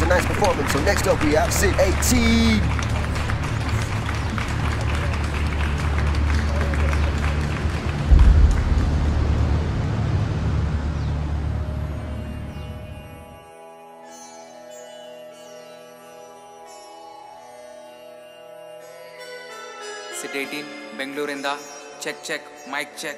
tonight's performance. So next up we have Sid 18. Sid eighteen ಬೆಂಗಳೂರಿಂದ check check mic check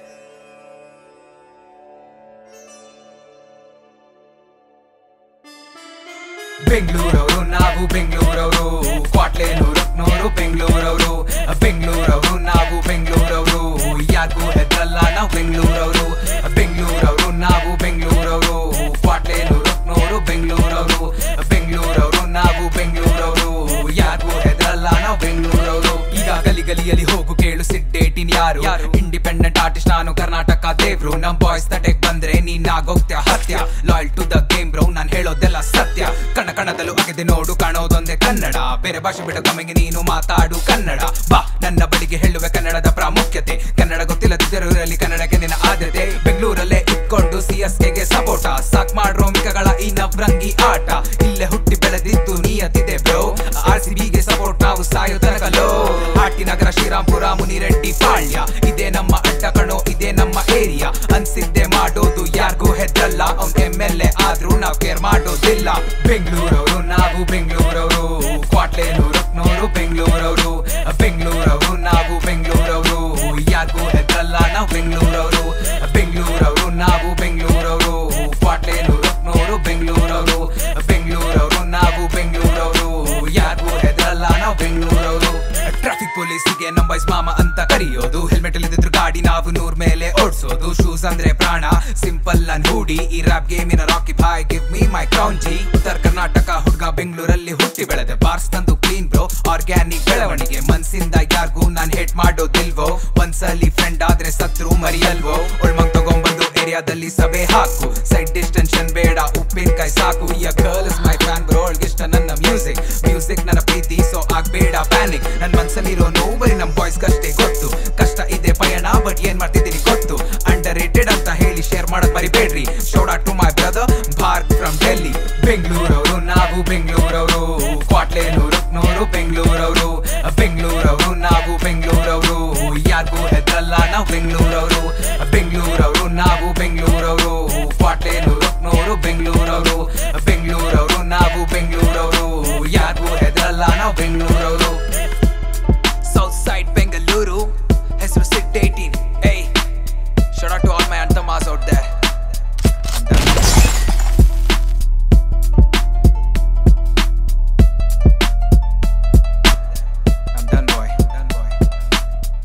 ಬೆಂಗಳೂರವರು ನಾವು ಬೆಂಗಳೂರವರು ಕ್ವಾಟ್ಲೇನೂರು ರುಕ್ನೂರು ಬೆಂಗಳೂರವರು ಬೆಂಗಳೂರವರು ನಾವು ಬೆಂಗಳೂರವರು ಯಾರಿಗೂ ಹೆದ್ರಲ್ಲ ನಾವು ಬೆಂಗಳೂರವರು ಬೆಂಗಳೂರವರು ನಾವು ಬೆಂಗಳೂರವರು ಕ್ವಾಟ್ಲೇನೂರು ರುಕ್ನೂರು ಬೆಂಗಳೂರವರು ಬೆಂಗಳೂರವರು ನಾವು ಬೆಂಗಳೂರವರು ಯಾರಿಗೂ ಹೆದ್ರಲ್ಲ ನಾವು ಬೆಂಗಳೂರವರು ಈಗ ಗಲಿ ಗಲಿಯಲ್ಲಿ ಹೋಗು ಕೇಳು ಸಿಡ್ಡೇಟಿನ್ ಯಾರು ಇಂಡಿಪೆಂಡೆಂಟ್ ಆರ್ಟಿಸ್ಟ್ ನಾನು ಕರ್ನಾಟಕ ದೇವ್ರು ನಮ್ ಬಾಯ್ಸ್ ತಟೆಗ್ ಬಂದ್ರೆ ನೀನ್ ಆಗೋಗ್ತ್ಯ ಹತ್ಯ loyal to the game bro ನಾನ್ ಹೇಳೋದೆಲ್ಲ ಸತ್ಯ ಕಣ ಕಣದಲ್ಲೂ ಅಗೆದೆ ನೋಡು ಕಾಣೋದೊಂದೇ ಕನ್ನಡ ಬೇರೆ ಭಾಷೆ ಬಿಡು ಕಮ್ಮಿಗೆ ನೀನು ಮಾತಾಡು ಕನ್ನಡ ಬಾ ನನ್ನ ಬಳಿಗೆ ಹೇಳುವೆ ಕನ್ನಡದ ಪ್ರಾಮುಖ್ಯತೆ ಕನ್ನಡ ಗೊತ್ತಿಲ್ಲದಿದ್ದರಲ್ಲಿ ಕನ್ನಡಕ್ಕೆ ನಿನ್ನ ಆದ್ಯತೆ ಬೆಂಗಳೂರಲ್ಲೇ ಇಟ್ಕೊಂಡು ಸಿ ಎಸ್ ಕೆಗೆ ಸಪೋಟ ಸಾಕ್ ಮಾಡ್ರೋ ಮಿಕಗಳ ಈ ನವ್ರಂಗಿ ಆಟ ಇಲ್ಲೇ ಹುಟ್ಟಿ ಬೆಳೆದಿದ್ದು ನಿಯತಿದೆ ಬ್ರೋ ಆರ್ ಸಿ ಬಿಗೆ ಸಪೋರ್ಟ್ ನಾವು ಸಾಯೋ ತನಕಲೋ ಆಟಿ ನಗರ ಶ್ರೀರಾಮ್ಪುರ ಮುನಿರೆಡ್ಡಿ ಪಾಳ್ಯ ಇದೇ ನಮ್ಮ ಅಡ್ಡ ಕಣೋ ಇದೇ ನಮ್ಮ ಏರಿಯಾ ಅನ್ಸಿದ್ದೆ ಮಾಡೋದು ಯಾರಿಗೂ ಹೆದ್ರಲ್ಲ ಅವ್ನ್ ಎಂ ಎಲ್ ಎ ಆದ್ರೂ ನಾವ್ ಕೇರ್ ಮಾಡೋದಿಲ್ಲ ಬೆಂಗಳೂರವರು ನಾವು ಬೆಂಗಳೂರವರು ಕ್ವಾಟ್ಲೇನೂರು ರುಕ್ನೂರು ಬೆಂಗಳೂರವರು ಬೆಂಗಳೂರವರು ನಾವು ಬೆಂಗಳೂರವರು ಯಾರಿಗೂ ಹೆದ್ರಲ್ಲ ನಾವು ಬೆಂಗಳೂರವರು ಬೆಂಗಳೂರವರು ನಾವು ಬೆಂಗಳೂರವರು ಕ್ವಾಟ್ಲೇನೂರು ರುಕ್ನೂರು ಬೆಂಗಳೂರವರು ಬೆಂಗಳೂರವರು ನಾವು ಬೆಂಗಳೂರವರು ಯಾರಿಗೂ ಹೆದರಲ್ಲ ನಾವು ಬೆಂಗಳೂರವರು ಟ್ರಾಫಿಕ್ ಪೊಲೀಸಿಗೆ ನಮ್ ಬಾಯ್ಸ್ ಮಾಮ ಅಂತ ಕರೆಯೋದು ಹೆಲ್ಮೆಟ್ ಇಲ್ಲದಿದ್ರು ಗಾಡಿ ನಾವು ನೂರ್ ಮೇಲೆ ಓಡಿಸೋದು ಶೂಸ್ ಅಂದ್ರೆ ಪ್ರಾಣ ಸಿಂಪಲ್ ನನ್ ಹೂಡಿ ಈ ರ್ಯಾಪ್ ಗೇಮಿನ Rocky boy give me my crown ಜಿ ಉತ್ತರ ಕರ್ನಾಟಕ ಹುಡ್ಗ ಬೆಂಗಳೂರಲ್ಲಿ ಹುಟ್ಟಿ ಬೆಳೆದೆ ಬಾರ್ಸ್ ತಂದು ಕ್ಲೀನ್ ಬ್ರೋ ಆರ್ಗ್ಯಾನಿಕ್ ಬೆಳವಣಿಗೆ ಮನ್ಸಿಂದ ಯಾರಿಗೂ ನಾನ್ ಹೇಟ್ ಮಾಡೋದಿಲ್ವೋ ಒಂದ್ಸಲಿ ಫ್ರೆಂಡ್ ಆದ್ರೆ ಸತ್ರು ಮರಿಯಲ್ವೋ ಒಳ್ಮಂಗ್ ತಗೊಂಡ್ಬಂದು ಏರಿಯಾದಲ್ಲಿ ಸಭೆ ಹಾಕು ಸೈಡ್ ಡಿಸ್ಟೆನ್ಷನ್ ಬೇಡ ಉಪ್ಪಿನಕಾಯಿ ಸಾಕು ಈ girl is my fan bro ಇಷ್ಟ ನನ್ನ ಮ್ಯೂಸಿಕ್ ಮ್ಯೂಸಿಕ್ ನನ್ನ ಪ್ರೀತಿ ಸೊ ಆಗ್ಬೇಡ ಪ್ಯಾನಿಕ್ ನನ್ ಮನ್ಸಲ್ಲಿರೋ ನೋವು ಬರೀ ನಮ್ ಬಾಯ್ಸ್ ಅಷ್ಟೇ ಗೊತ್ತು ಕಷ್ಟ ಇದೆ ಪಯಣ ಬಟ್ ಏನ್ ಮಾಡ್ತಿದ್ದೀನಿ ಗೊತ್ತು ಅಂಡರ್ ರೇಟೆಡ್ ಅಂತ ಹೇಳಿ ಶೇರ್ ಮಾಡಕ್ ಮರಿಬೇಡ್ರಿ ಶೋಡ್ ಟು ಮೈ ಬ್ರದರ್ ಭಾರ್ಕ್ ಫ್ರಮ್ ಡೆಲ್ಲಿ ಬೆಂಗಳೂರವರು ನಾವು ಬೆಂಗಳೂರವರು ಕ್ವಾಟ್ಲೇನೂರು ರುಕ್ನೂರು ಬೆಂಗಳೂರವರು ಬೆಂಗಳೂರವರು ನಾವು ಬೆಂಗಳೂರವರು ಯಾರಿಗೂ ಹೆದ್ರಲ್ಲ ನಾವು ಬೆಂಗಳೂರವರು ಬೆಂಗಳೂರವರು ನಾವು ಬೆಂಗಳೂರವರು ಕ್ವಾಟ್ಲೇನೂರು ರುಕ್ನೂರು ಬೆಂಗಳೂರವರು ಬೆಂಗಳೂರವರು ನಾವು ಬೆಂಗಳೂರವರು ಯಾರಿಗೂ ಹೆದ್ರಲ್ಲ ನಾವು ಬೆಂಗಳೂರವರು